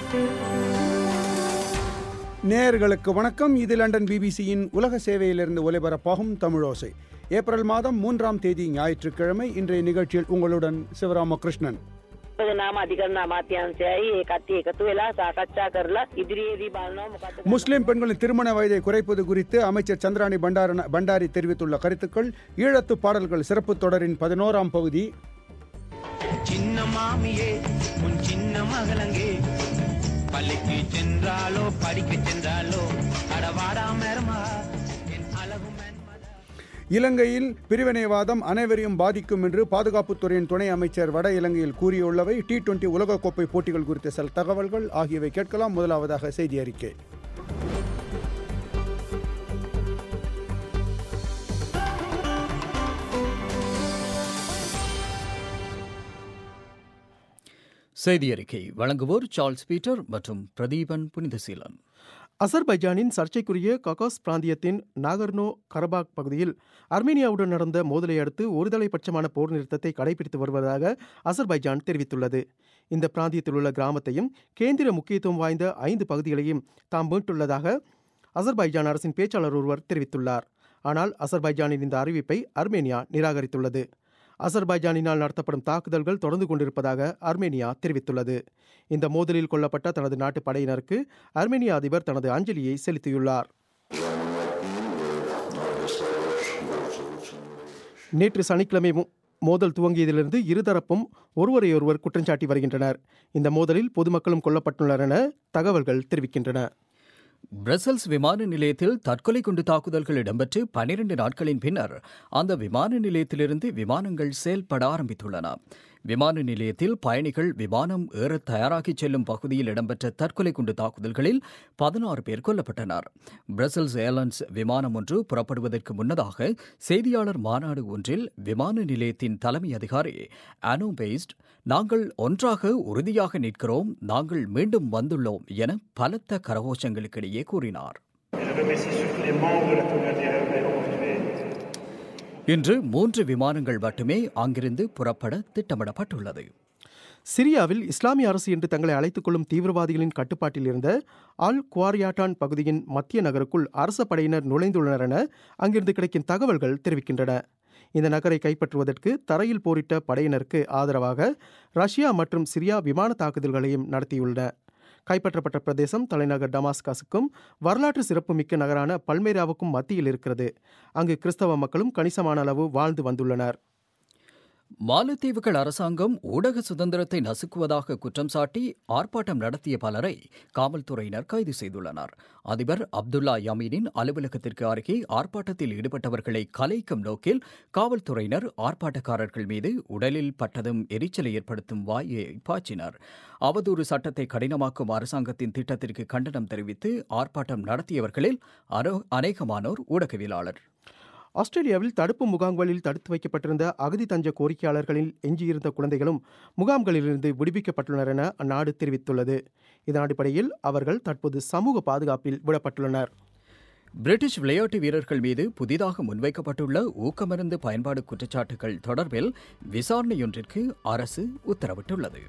நேயர்களுக்கு வணக்கம் இது லண்டன் பிபிசியின் உலக சேவையிலிருந்து ஒலிபரப்பாகும் தமிழோசை ஏப்ரல் மாதம் மூன்றாம் தேதி ஞாயிற்றுக்கிழமை இன்றைய நிகழ்ச்சியில் உங்களுடன் சிவராமகிருஷ்ணன் නාම අධිකරණ අමාත්‍යංශයයි ඒ කට්ටිය එකතු වෙලා සාකච්ඡා කරලා ඉදිරියේදී බලනවා මොකද முஸ்லிம் பெண்களின் திருமண வயதை குறைப்பது குறித்து அமைச்சர் சந்திராணி பண்டாரன பண்டாரி தெரிவித்துள்ள கருத்துக்கள் ஈழத்து பாடல்கள் சிறப்பு தொடரின் பதினோராம் பகுதி சின்ன மாமியே உன் சின்ன மகளங்கே பள்ளிக்கு சென்றாலோ படிக்க சென்றாலோ அடவாடா மருமா என் அழகு மன்மதா இலங்கையில் பிரிவினைவாதம் அனைவரையும் பாதிக்கும் என்று பாதுகாப்புத்துறையின் துணை அமைச்சர் வட இலங்கையில் கூறியுள்ளவை டி டுவெண்டி உலகக்கோப்பை போட்டிகள் குறித்த சில தகவல்கள் ஆகியவை கேட்கலாம் முதலாவதாக செய்தி அறிக்கை செய்தி அறிக்கை வழங்குவோர் சார்ல்ஸ் பீட்டர் மற்றும் பிரதீபன் புனிதசீலன் அசர்பைஜானின் சர்ச்சைக்குரிய ககாஸ் பிராந்தியத்தின் நாகர்னோ கரபாக் பகுதியில் அர்மேனியாவுடன் நடந்த மோதலை அடுத்து ஒருதலைபட்சமான போர் நிறுத்தத்தை கடைபிடித்து வருவதாக அசர்பைஜான் தெரிவித்துள்ளது இந்த பிராந்தியத்தில் உள்ள கிராமத்தையும் கேந்திர முக்கியத்துவம் வாய்ந்த ஐந்து பகுதிகளையும் தாம் மீட்டுள்ளதாக அசர்பைஜான் அரசின் பேச்சாளர் ஒருவர் தெரிவித்துள்ளார் ஆனால் அசர்பைஜானின் இந்த அறிவிப்பை அர்மேனியா நிராகரித்துள்ளது அசர்பைஜானினால் நடத்தப்படும் தாக்குதல்கள் தொடர்ந்து கொண்டிருப்பதாக அர்மேனியா தெரிவித்துள்ளது இந்த மோதலில் கொல்லப்பட்ட தனது நாட்டு படையினருக்கு அர்மேனிய அதிபர் தனது அஞ்சலியை செலுத்தியுள்ளார் நேற்று சனிக்கிழமை மோ- மோதல் துவங்கியதிலிருந்து இருதரப்பும் ஒருவரையொருவர் குற்றஞ்சாட்டி வருகின்றனர் இந்த மோதலில் பொதுமக்களும் கொல்லப்பட்டுள்ளனர் என தகவல்கள் தெரிவிக்கின்றன பிரசல்ஸ் விமான நிலையத்தில் தற்கொலை குண்டு தாக்குதல்கள் இடம்பெற்று பனிரெண்டு நாட்களின் பின்னர் அந்த விமான நிலையத்திலிருந்து விமானங்கள் செயல்பட ஆரம்பித்துள்ளன விமான நிலையத்தில் பயணிகள் விமானம் ஏற தயாராகி செல்லும் பகுதியில் இடம்பெற்ற தற்கொலை குண்டு தாக்குதல்களில் பதினாறு பேர் கொல்லப்பட்டனர் பிரசல்ஸ் ஏர்லைன்ஸ் விமானம் ஒன்று புறப்படுவதற்கு முன்னதாக செய்தியாளர் மாநாடு ஒன்றில் விமான நிலையத்தின் தலைமை அதிகாரி அனோ பெய்ஸ்ட் நாங்கள் ஒன்றாக உறுதியாக நிற்கிறோம் நாங்கள் மீண்டும் வந்துள்ளோம் என பலத்த கரகோஷங்களுக்கிடையே கூறினார் Je remercie surtout les membres de la communauté européenne aujourd'hui. இன்று மூன்று விமானங்கள் மட்டுமே அங்கிருந்து புறப்பட திட்டமிடப்பட்டுள்ளது சிரியாவில் இஸ்லாமிய அரசு என்று தங்களை அழைத்துக் கொள்ளும் தீவிரவாதிகளின் கட்டுப்பாட்டில் இருந்த அல் குவாரியாட்டான் பகுதியின் மத்திய நகருக்குள் அரச படையினர் நுழைந்துள்ளனர் என அங்கிருந்து கிடைக்கும் தகவல்கள் தெரிவிக்கின்றன இந்த நகரை கைப்பற்றுவதற்கு தரையில் போரிட்ட படையினருக்கு ஆதரவாக ரஷ்யா மற்றும் சிரியா விமான தாக்குதல்களையும் நடத்தியுள்ளன கைப்பற்றப்பட்ட பிரதேசம் தலைநகர் டமாஸ்கஸுக்கும் வரலாற்று சிறப்புமிக்க நகரான பல்மேராவுக்கும் மத்தியில் இருக்கிறது அங்கு கிறிஸ்தவ மக்களும் கணிசமான அளவு வாழ்ந்து வந்துள்ளனர் மாலத்தீவுகள் அரசாங்கம் ஊடக சுதந்திரத்தை நசுக்குவதாக குற்றம் சாட்டி ஆர்ப்பாட்டம் நடத்திய பலரை காவல்துறையினர் கைது செய்துள்ளனர் அதிபர் அப்துல்லா யமீனின் அலுவலகத்திற்கு அருகே ஆர்ப்பாட்டத்தில் ஈடுபட்டவர்களை கலைக்கும் நோக்கில் காவல்துறையினர் ஆர்ப்பாட்டக்காரர்கள் மீது உடலில் பட்டதும் எரிச்சலை ஏற்படுத்தும் வாயை பாய்ச்சினர் அவதூறு சட்டத்தை கடினமாக்கும் அரசாங்கத்தின் திட்டத்திற்கு கண்டனம் தெரிவித்து ஆர்ப்பாட்டம் நடத்தியவர்களில் அனோ- அநேகமானோர் ஊடகவியலாளர் ஆஸ்திரேலியாவில் தடுப்பு முகாம்களில் தடுத்து வைக்கப்பட்டிருந்த அகதி தஞ்ச கோரிக்கையாளர்களில் எஞ்சியிருந்த குழந்தைகளும் முகாம்களிலிருந்து விடுவிக்கப்பட்டுள்ளனர் என அந்நாடு தெரிவித்துள்ளது இதன் அடிப்படையில் அவர்கள் தற்போது சமூக பாதுகாப்பில் விடப்பட்டுள்ளனர் பிரிட்டிஷ் விளையாட்டு வீரர்கள் மீது புதிதாக முன்வைக்கப்பட்டுள்ள ஊக்கமருந்து பயன்பாடு குற்றச்சாட்டுகள் தொடர்பில் விசாரணையொன்றிற்கு அரசு உத்தரவிட்டுள்ளது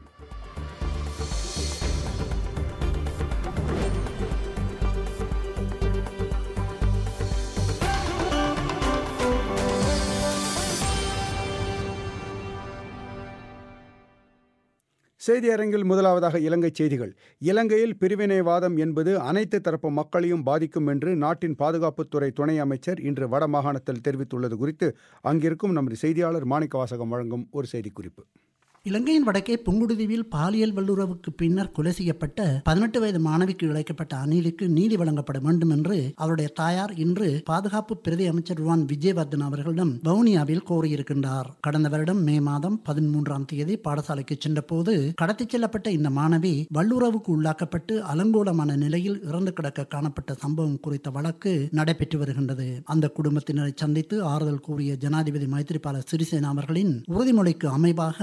செய்தி அரங்கில் முதலாவதாக இலங்கை செய்திகள் இலங்கையில் பிரிவினைவாதம் என்பது அனைத்து தரப்பு மக்களையும் பாதிக்கும் என்று நாட்டின் பாதுகாப்புத்துறை துணை அமைச்சர் இன்று வடமாகாணத்தில் தெரிவித்துள்ளது குறித்து அங்கிருக்கும் நமது செய்தியாளர் மாணிக்க வாசகம் வழங்கும் ஒரு செய்திக்குறிப்பு இலங்கையின் வடக்கே புங்குடுதீவில் பாலியல் வல்லுறவுக்கு பின்னர் கொலை செய்யப்பட்ட பதினெட்டு வயது மாணவிக்கு இழைக்கப்பட்ட அநீதிக்கு நீதி வழங்கப்பட வேண்டும் என்று அவருடைய தாயார் இன்று பாதுகாப்பு பிரதி அமைச்சர் ருவான் விஜயவர்தன் அவர்களிடம் வவுனியாவில் கோரியிருக்கின்றார் கடந்த வருடம் மே மாதம் பதிமூன்றாம் தேதி பாடசாலைக்கு சென்றபோது கடத்திச் செல்லப்பட்ட இந்த மாணவி வல்லுறவுக்கு உள்ளாக்கப்பட்டு அலங்கோலமான நிலையில் இறந்து கிடக்க காணப்பட்ட சம்பவம் குறித்த வழக்கு நடைபெற்று வருகின்றது அந்த குடும்பத்தினரை சந்தித்து ஆறுதல் கூறிய ஜனாதிபதி மைத்திரிபால சிறிசேனா அவர்களின் உறுதிமொழிக்கு அமைவாக வவுனியா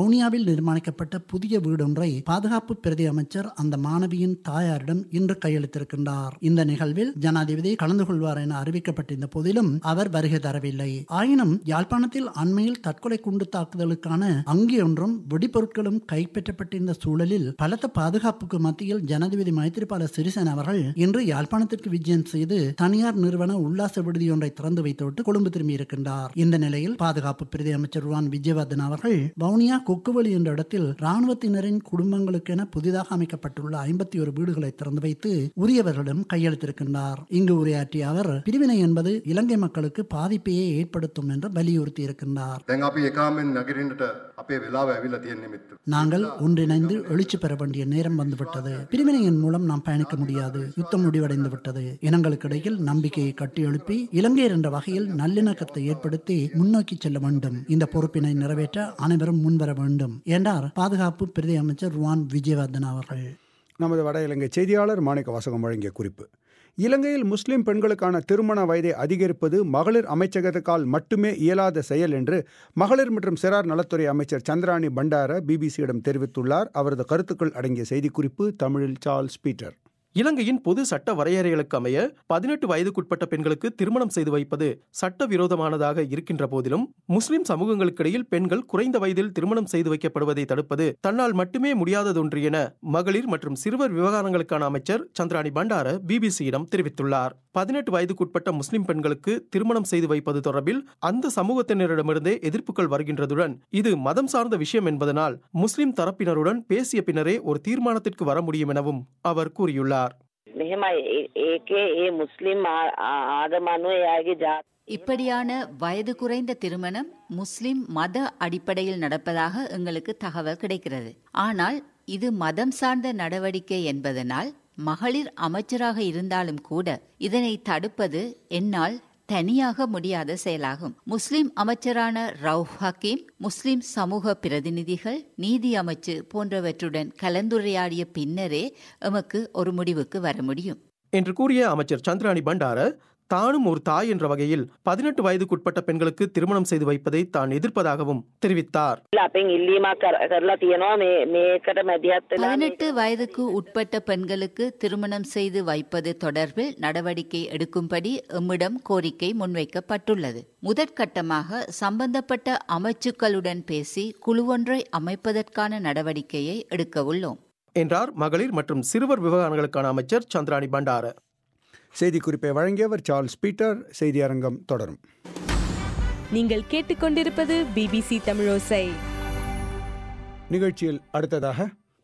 வவுனியாவில் நிர்மாணிக்கப்பட்ட புதிய வீடொன்றை பாதுகாப்பு பிரதி அமைச்சர் அந்த மாணவியின் தாயாரிடம் இன்று கையெழுத்திருக்கின்றார் இந்த நிகழ்வில் ஜனாதிபதி கலந்து கொள்வார் என அறிவிக்கப்பட்டிருந்த போதிலும் அவர் வருகை தரவில்லை ஆயினும் யாழ்ப்பாணத்தில் அண்மையில் தற்கொலை குண்டு தாக்குதலுக்கான அங்கி ஒன்றும் வெடிப்பொருட்களும் கைப்பற்றப்பட்டிருந்த சூழலில் பலத்த பாதுகாப்புக்கு மத்தியில் ஜனாதிபதி மைத்திரிபால சிறிசேன அவர்கள் இன்று யாழ்ப்பாணத்திற்கு விஜயம் செய்து தனியார் நிறுவன உல்லாச விடுதி ஒன்றை திறந்து வைத்துவிட்டு கொழும்பு திரும்பியிருக்கின்றார் இந்த நிலையில் பாதுகாப்பு பிரதி அமைச்சர் ருவான் விஜயவர்தன் அவர்கள் வவுனியா கொக்குவெளி என்ற இடத்தில் ராணுவத்தினரின் குடும்பங்களுக்கென புதிதாக அமைக்கப்பட்டுள்ள ஐம்பத்தி ஒரு வீடுகளை திறந்து வைத்து உரியவர்களிடம் கையெழுத்திருக்கின்றார் இங்கு உரையாற்றிய அவர் பிரிவினை என்பது இலங்கை மக்களுக்கு பாதிப்பையே ஏற்படுத்தும் என்று வலியுறுத்தி இருக்கின்றார் දැන් අපි එකාමෙන් නගරින්නට අපේ වෙලාව ඇවිල්ලා තියෙන නිමිත්ත. நாங்கள் ஒன்றிணைந்து எழுச்சி பெற வேண்டிய நேரம் வந்துவிட்டது பிரிவினையின் மூலம் நாம் பயணிக்க முடியாது யுத்தம் முடிவடைந்து விட்டது இனங்களுக்கு இடையில் நம்பிக்கையை கட்டி எழுப்பி இலங்கையர் என்ற வகையில் நல்லிணக்கத்தை ஏற்படுத்தி முன்னோக்கி செல்ல வேண்டும் இந்த பொறுப்பினை நிறைவேற்ற அனைவரும் முன்வர வேண்டும் என்றார் பாதுகாப்பு பிரதி அமைச்சர் ருவான் விஜயவர்தன் அவர்கள் நமது வட இலங்கை செய்தியாளர் மாணிக்க வாசகம் வழங்கிய குறிப்பு இலங்கையில் முஸ்லிம் பெண்களுக்கான திருமண வயதை அதிகரிப்பது மகளிர் அமைச்சகத்துக்கால் மட்டுமே இயலாத செயல் என்று மகளிர் மற்றும் சிறார் நலத்துறை அமைச்சர் சந்திராணி பண்டார பிபிசியிடம் தெரிவித்துள்ளார் அவரது கருத்துக்கள் அடங்கிய செய்திக்குறிப்பு தமிழில் சார்ல்ஸ் பீட்டர் இலங்கையின் பொது சட்ட வரையறைகளுக்கு அமைய பதினெட்டு வயதுக்குட்பட்ட பெண்களுக்கு திருமணம் செய்து வைப்பது சட்டவிரோதமானதாக இருக்கின்ற போதிலும் முஸ்லிம் சமூகங்களுக்கிடையில் பெண்கள் குறைந்த வயதில் திருமணம் செய்து வைக்கப்படுவதை தடுப்பது தன்னால் மட்டுமே முடியாததொன்று என மகளிர் மற்றும் சிறுவர் விவகாரங்களுக்கான அமைச்சர் சந்திராணி பண்டார பிபிசியிடம் தெரிவித்துள்ளார் பதினெட்டு வயதுக்குட்பட்ட முஸ்லிம் பெண்களுக்கு திருமணம் செய்து வைப்பது தொடர்பில் அந்த சமூகத்தினரிடமிருந்தே எதிர்ப்புகள் வருகின்றதுடன் இது மதம் சார்ந்த விஷயம் என்பதனால் முஸ்லிம் தரப்பினருடன் பேசிய பின்னரே ஒரு தீர்மானத்திற்கு வர முடியும் எனவும் அவர் கூறியுள்ளார் මෙහෙමයි ඒ- ඒකේ ඒ මුස්ලිම් ආ- ආ- ආගම අනුව එයාගේ ජාති இப்படியான வயது குறைந்த திருமணம் முஸ்லிம் மத அடிப்படையில் நடப்பதாக எங்களுக்கு தகவல் கிடைக்கிறது ஆனால் இது மதம் சார்ந்த நடவடிக்கை என்பதனால் மகளிர் அமைச்சராக இருந்தாலும் கூட இதனை தடுப்பது என்னால் தனியாக முடியாத செயலாகும் முஸ்லிம் அமைச்சரான ரவுஃப் ஹக்கீம் முஸ்லிம் சமூக பிரதிநிதிகள் நீதி அமைச்சு போன்றவற்றுடன் கலந்துரையாடிய பின்னரே எமக்கு ஒரு முடிவுக்கு வர முடியும் என்று கூறிய அமைச்சர் சந்திராணி பண்டார தானும் ஒரு தாய் என்ற வகையில் பதினெட்டு வயதுக்குட்பட்ட பெண்களுக்கு திருமணம் செய்து வைப்பதை தான் எதிர்ப்பதாகவும் தெரிவித்தார் අපෙන් ඉල්ලීමක් කර- කරලා තියෙනවා මේ මේකට මැදිහත් වෙලා பதினெட்டு வயதுக்கு உட்பட்ட பெண்களுக்கு திருமணம் செய்து வைப்பது தொடர்பில் நடவடிக்கை எடுக்கும்படி எம்மிடம் கோரிக்கை முன்வைக்கப்பட்டுள்ளது முதற்கட்டமாக சம்பந்தப்பட்ட அமைச்சுக்களுடன் பேசி குழுவொன்றை அமைப்பதற்கான நடவடிக்கையை எடுக்க உள்ளோம் என்றார் மகளிர் மற்றும் சிறுவர் விவகாரங்களுக்கான அமைச்சர் சந்திராணி பண்டார செய்திக்குறிப்பை வழங்கியவர் சார்ல்ஸ் பீட்டர் செய்தி அரங்கம் தொடரும் நீங்கள் கேட்டுக்கொண்டிருப்பது பிபிசி தமிழோசை நிகழ்ச்சியில் அடுத்ததாக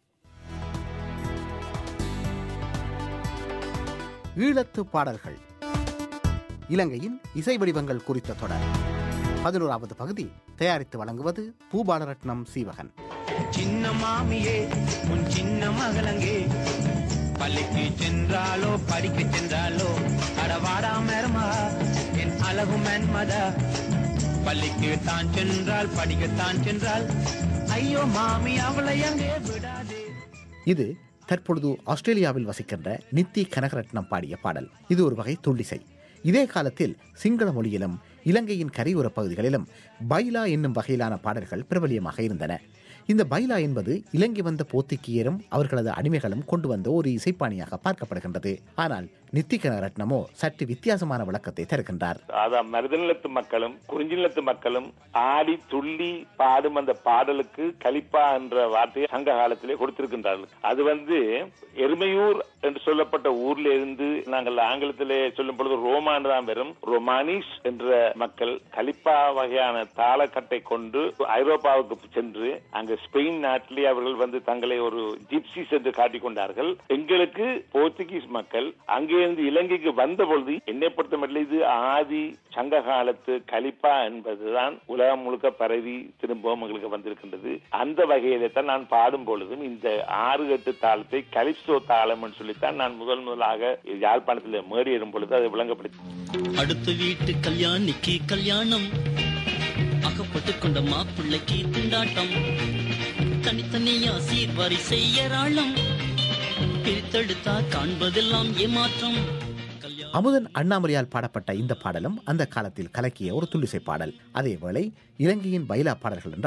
ஈழத்து பாடல்கள் இலங்கையின் இசை வடிவங்கள் குறித்த தொடர் பதினோராவது பகுதி தயாரித்து வழங்குவது பூபாலரட்னம் சீவகன் சின்ன மாமியே உன் சின்ன மகளங்கே பள்ளிக்கு சென்றாலோ படிக்க சென்றாலோ அடவாடா மருமா என் அழகு மன்மதா பள்ளிக்கு தான் சென்றால் படிக்கத்தான் சென்றால் ஐயோ மாமி அவளை அங்கே விடாதே இது தற்பொழுது ஆஸ்திரேலியாவில் வசிக்கின்ற நித்தி கனகரட்னம் பாடிய பாடல் இது ஒரு வகை துள்ளிசை இதே காலத்தில் சிங்கள மொழியிலும் இலங்கையின் கரையோரப் பகுதிகளிலும் பைலா என்னும் வகையிலான பாடல்கள் பிரபலியமாக இருந்தன இந்த பைலா என்பது இலங்கை வந்த போர்த்துகீயரும் அவர்களது அடிமைகளும் கொண்டு வந்த ஒரு இசைப்பாணியாக பார்க்கப்படுகின்றது ஆனால் நித்திகன ரத்னமோ சற்று வித்தியாசமான விளக்கத்தை தருகின்றார் அதான் மருதநிலத்து மக்களும் குறிஞ்சிநிலத்து மக்களும் ஆடி துள்ளி பாடும் அந்த பாடலுக்கு கலிப்பா என்ற வார்த்தையை சங்க காலத்திலே கொடுத்திருக்கின்றார்கள் அது வந்து எருமையூர் என்று சொல்லப்பட்ட ஊர்ல இருந்து நாங்கள் ஆங்கிலத்திலே சொல்லும் பொழுது ரோமான் தான் வரும் ரொமானிஸ் என்ற மக்கள் கலிப்பா வகையான தாளக்கட்டை கொண்டு ஐரோப்பாவுக்கு சென்று அங்கு ஸ்பெயின் நாட்டிலே அவர்கள் வந்து தங்களை ஒரு ஜிப்சிஸ் என்று காட்டிக் கொண்டார்கள் எங்களுக்கு போர்த்துகீஸ் மக்கள் அங்கே இருந்து இலங்கைக்கு வந்த பொழுது என்னை பொறுத்தமட்டில் இது ஆதி சங்க காலத்து கலிப்பா என்பதுதான் உலகம் முழுக்க பரவி திரும்பவும் எங்களுக்கு வந்திருக்கின்றது அந்த வகையிலே தான் நான் பாடும் பொழுதும் இந்த ஆறு எட்டு தாளத்தை கலிப்சோ தாளம் என்று சொல்லித்தான் நான் முதல் முதலாக யாழ்ப்பாணத்தில் மேடியேறும் பொழுது அதை விளங்கப்படுத்தி அடுத்த வீட்டு கல்யாணிக்கு கல்யாணம் அகப்பட்டு கொண்ட மாப்பிள்ளைக்கு திண்டாட்டம் தனித்தனியா சீர்வரி செய்யறாளம் பிரித்தெடுத்தா காண்பதெல்லாம் ஏமாற்றம் அமுதன் அண்ணாமலையால் பாடப்பட்ட இந்த பாடலும் அந்த காலத்தில் கலக்கிய ஒரு துள்ளிசை பாடல் அதேவேளை இலங்கையின் பைலா பாடல்கள் என்றால்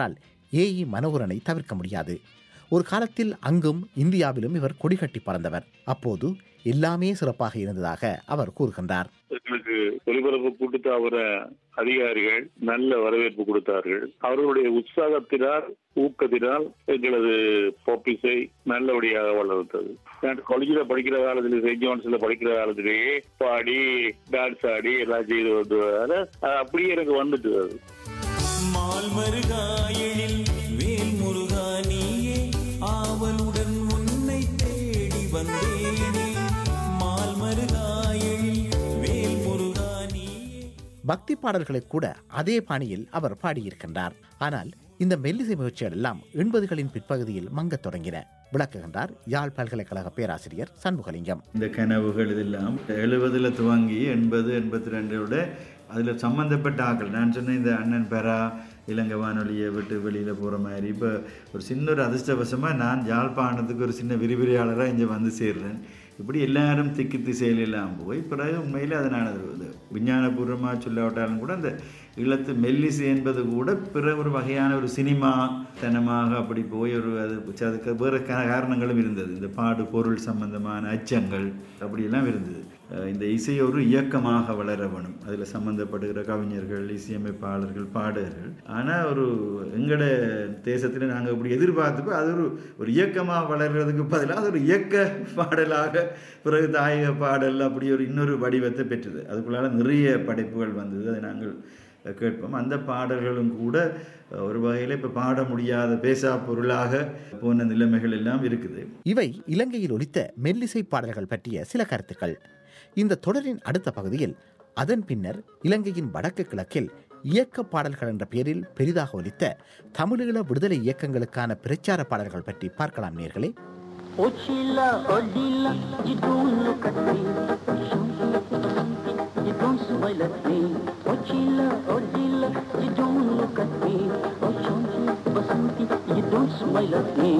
ஏஇ மனோகரனை தவிர்க்க முடியாது ஒரு காலத்தில் அங்கும் இந்தியாவிலும் இவர் கொடிகட்டி பறந்தவர் அப்போது எல்லாமே சிறப்பாக இருந்ததாக அவர் கூறுகின்றார் எங்களுக்கு ஒலிபரப்பு கூட்டுத்தாவர அதிகாரிகள் நல்ல வரவேற்பு கொடுத்தார்கள் அவர்களுடைய உற்சாகத்தினால் ஊக்கத்தினால் எங்களது பொப்பிசை நல்லபடியாக வளர்த்தது நான் காலேஜில் படிக்கிற காலத்தில் செயின்ட் ஜான்ஸ்ல படிக்கிற காலத்திலேயே பாடி டான்ஸ் ஆடி எல்லாம் செய்து வந்ததால அது அப்படியே எனக்கு வந்துட்டு அது மால் மருகாயெழில் வேல் முருகா நீயே ஆவலுடன் உன்னை தேடி வந்தேனே மால் மருகாயெழில் வேல் முருகா நீயே பக்தி பாடல்களை கூட அதே பாணியில் அவர் பாடியிருக்கின்றார் ஆனால் இந்த மெல்லிசை முயற்சிகள் எல்லாம் எண்பதுகளின் பிற்பகுதியில் மங்கத் தொடங்கின விளக்குகின்றார் யாழ் பல்கலைக்கழக பேராசிரியர் சண்முகலிங்கம் இந்த கனவுகள் இதெல்லாம் எழுபதில் துவங்கி எண்பது எண்பத்தி ரெண்டோட அதில் சம்மந்தப்பட்ட ஆக்கள் நான் சொன்னேன் இந்த அண்ணன் பெரா இலங்கை வானொலியை விட்டு வெளியில் போகிற மாதிரி இப்போ ஒரு சின்ன ஒரு அதிர்ஷ்டவசமாக நான் யாழ்ப்பாணத்துக்கு ஒரு சின்ன விரிவிரியாளராக இங்கே வந்து சேர்றேன் இப்படி எல்லாரும் திக்கு திசையில் எல்லாம் போய் பிறகு உண்மையில் அதை நான் அது விஞ்ஞானபூர்வமாக சொல்லாவிட்டாலும் கூட அந்த இளத்து மெல்லிசை என்பது கூட பிற ஒரு வகையான ஒரு சினிமா தனமாக அப்படி போய் ஒரு அது அதுக்கு வேறு காரணங்களும் இருந்தது இந்த பாடு பொருள் சம்பந்தமான அச்சங்கள் அப்படியெல்லாம் இருந்தது இந்த இசை ஒரு இயக்கமாக வளர வேணும் அதில் சம்மந்தப்படுகிற கவிஞர்கள் இசையமைப்பாளர்கள் பாடகர்கள் ஆனால் ஒரு எங்களோட தேசத்தில் நாங்கள் இப்படி எதிர்பார்த்துப்போ அது ஒரு ஒரு இயக்கமாக வளர்கிறதுக்கு பதிலாக அது ஒரு இயக்க பாடலாக பிறகு தாயக பாடல் அப்படி ஒரு இன்னொரு வடிவத்தை பெற்றது அதுக்குள்ளால நிறைய படைப்புகள் வந்தது அதை நாங்கள் கேட்போம் அந்த பாடல்களும் கூட ஒரு வகையில் இப்போ பாட முடியாத பேசா பொருளாக போன நிலைமைகள் எல்லாம் இருக்குது இவை இலங்கையில் ஒலித்த மெல்லிசை பாடல்கள் பற்றிய சில கருத்துக்கள் இந்த தொடரின் அடுத்த பகுதியில் அதன் பின்னர் இலங்கையின் வடக்கு கிழக்கில் இயக்க பாடல்கள் என்ற பெயரில் பெரிதாக ஒலித்த தமிழீழ விடுதலை இயக்கங்களுக்கான பிரச்சார பாடல்கள் பற்றி பார்க்கலாம் நேர்களே Ochila, Odila, you don't look at me. You don't smile at me. Ochila, Odila, you don't look at me. Ochonji, Basanti, you don't smile at me.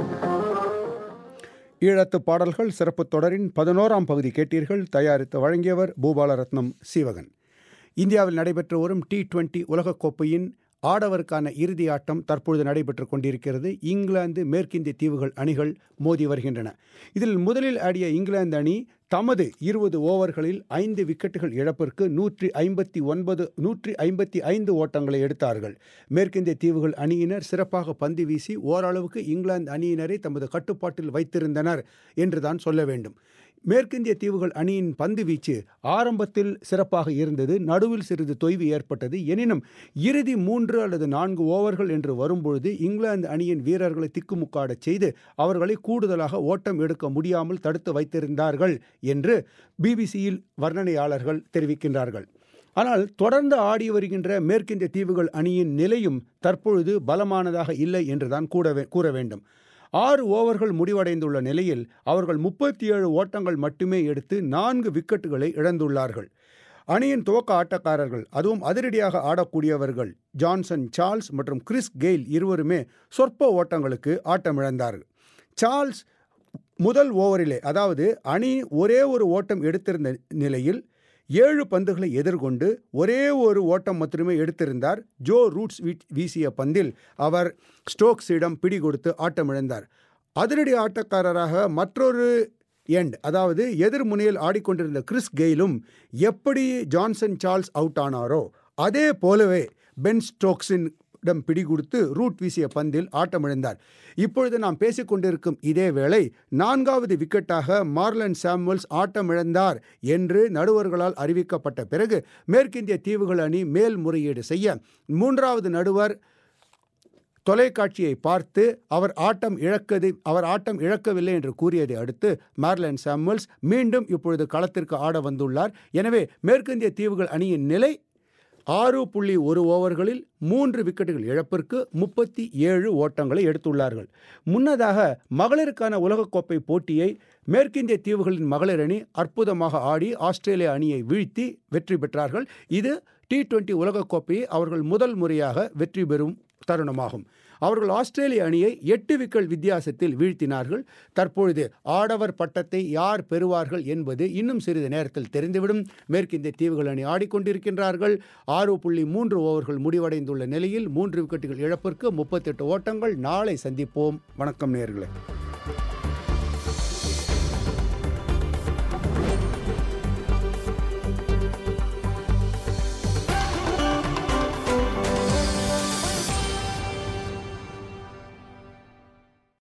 ஈழத்து பாடல்கள் சிறப்பு தொடரின் பதினோராம் பகுதி கேட்டீர்கள் தயாரித்து வழங்கியவர் பூபாலரத்னம் சீவகன் இந்தியாவில் நடைபெற்று வரும் டி டுவெண்டி உலகக்கோப்பையின் ஆடவருக்கான இறுதி ஆட்டம் தற்பொழுது நடைபெற்று கொண்டிருக்கிறது இங்கிலாந்து மேற்கிந்திய தீவுகள் அணிகள் மோதி வருகின்றன இதில் முதலில் ஆடிய இங்கிலாந்து அணி தமது இருபது ஓவர்களில் ஐந்து விக்கெட்டுகள் இழப்பிற்கு நூற்றி ஐம்பத்தி ஒன்பது நூற்றி ஐம்பத்தி ஐந்து ஓட்டங்களை எடுத்தார்கள் மேற்கிந்திய தீவுகள் அணியினர் சிறப்பாக பந்து வீசி ஓரளவுக்கு இங்கிலாந்து அணியினரை தமது கட்டுப்பாட்டில் வைத்திருந்தனர் என்றுதான் சொல்ல வேண்டும் மேற்கிந்திய தீவுகள் அணியின் பந்து வீச்சு ஆரம்பத்தில் சிறப்பாக இருந்தது நடுவில் சிறிது தொய்வு ஏற்பட்டது எனினும் இறுதி மூன்று அல்லது நான்கு ஓவர்கள் என்று வரும்பொழுது இங்கிலாந்து அணியின் வீரர்களை திக்குமுக்காடச் செய்து அவர்களை கூடுதலாக ஓட்டம் எடுக்க முடியாமல் தடுத்து வைத்திருந்தார்கள் என்று பிபிசியில் வர்ணனையாளர்கள் தெரிவிக்கின்றார்கள் ஆனால் தொடர்ந்து ஆடி வருகின்ற மேற்கிந்திய தீவுகள் அணியின் நிலையும் தற்பொழுது பலமானதாக இல்லை என்றுதான் கூட கூற வேண்டும் ஆறு ஓவர்கள் முடிவடைந்துள்ள நிலையில் அவர்கள் முப்பத்தி ஏழு ஓட்டங்கள் மட்டுமே எடுத்து நான்கு விக்கெட்டுகளை இழந்துள்ளார்கள் அணியின் துவக்க ஆட்டக்காரர்கள் அதுவும் அதிரடியாக ஆடக்கூடியவர்கள் ஜான்சன் சார்ல்ஸ் மற்றும் கிறிஸ் கெயில் இருவருமே சொற்ப ஓட்டங்களுக்கு ஆட்டமிழந்தார்கள் சார்ல்ஸ் முதல் ஓவரிலே அதாவது அணி ஒரே ஒரு ஓட்டம் எடுத்திருந்த நிலையில் ஏழு பந்துகளை எதிர்கொண்டு ஒரே ஒரு ஓட்டம் மட்டுமே எடுத்திருந்தார் ஜோ ரூட்ஸ் வீசிய பந்தில் அவர் ஸ்டோக்ஸிடம் பிடி கொடுத்து ஆட்டமிழந்தார் அதிரடி ஆட்டக்காரராக மற்றொரு எண்ட் அதாவது எதிர்முனையில் ஆடிக்கொண்டிருந்த கிறிஸ் கெயிலும் எப்படி ஜான்சன் சார்ல்ஸ் அவுட் ஆனாரோ அதே போலவே பென் ஸ்டோக்ஸின் இடம் பிடி கொடுத்து ரூட் வீசிய பந்தில் ஆட்டமிழந்தார் இப்பொழுது நாம் பேசிக்கொண்டிருக்கும் இதே வேளை நான்காவது விக்கெட்டாக மார்லன் சாமுவல்ஸ் ஆட்டமிழந்தார் என்று நடுவர்களால் அறிவிக்கப்பட்ட பிறகு மேற்கிந்திய தீவுகள் அணி மேல்முறையீடு செய்ய மூன்றாவது நடுவர் தொலைக்காட்சியை பார்த்து அவர் ஆட்டம் இழக்கது அவர் ஆட்டம் இழக்கவில்லை என்று கூறியதை அடுத்து மார்லன் சாமுவல்ஸ் மீண்டும் இப்பொழுது களத்திற்கு ஆட வந்துள்ளார் எனவே மேற்கிந்திய தீவுகள் அணியின் நிலை ஆறு புள்ளி ஒரு ஓவர்களில் மூன்று விக்கெட்டுகள் இழப்பிற்கு முப்பத்தி ஏழு ஓட்டங்களை எடுத்துள்ளார்கள் முன்னதாக மகளிருக்கான உலகக்கோப்பை போட்டியை மேற்கிந்திய தீவுகளின் மகளிர் அணி அற்புதமாக ஆடி ஆஸ்திரேலிய அணியை வீழ்த்தி வெற்றி பெற்றார்கள் இது டி டுவெண்டி உலகக்கோப்பையை அவர்கள் முதல் முறையாக வெற்றி பெறும் தருணமாகும் அவர்கள் ஆஸ்திரேலிய அணியை எட்டு விக்கெட் வித்தியாசத்தில் வீழ்த்தினார்கள் தற்பொழுது ஆடவர் பட்டத்தை யார் பெறுவார்கள் என்பது இன்னும் சிறிது நேரத்தில் தெரிந்துவிடும் மேற்கிந்திய தீவுகள் அணி ஆடிக்கொண்டிருக்கின்றார்கள் ஆறு புள்ளி மூன்று ஓவர்கள் முடிவடைந்துள்ள நிலையில் மூன்று விக்கெட்டுகள் இழப்பிற்கு முப்பத்தெட்டு ஓட்டங்கள் நாளை சந்திப்போம் வணக்கம் நேர்களே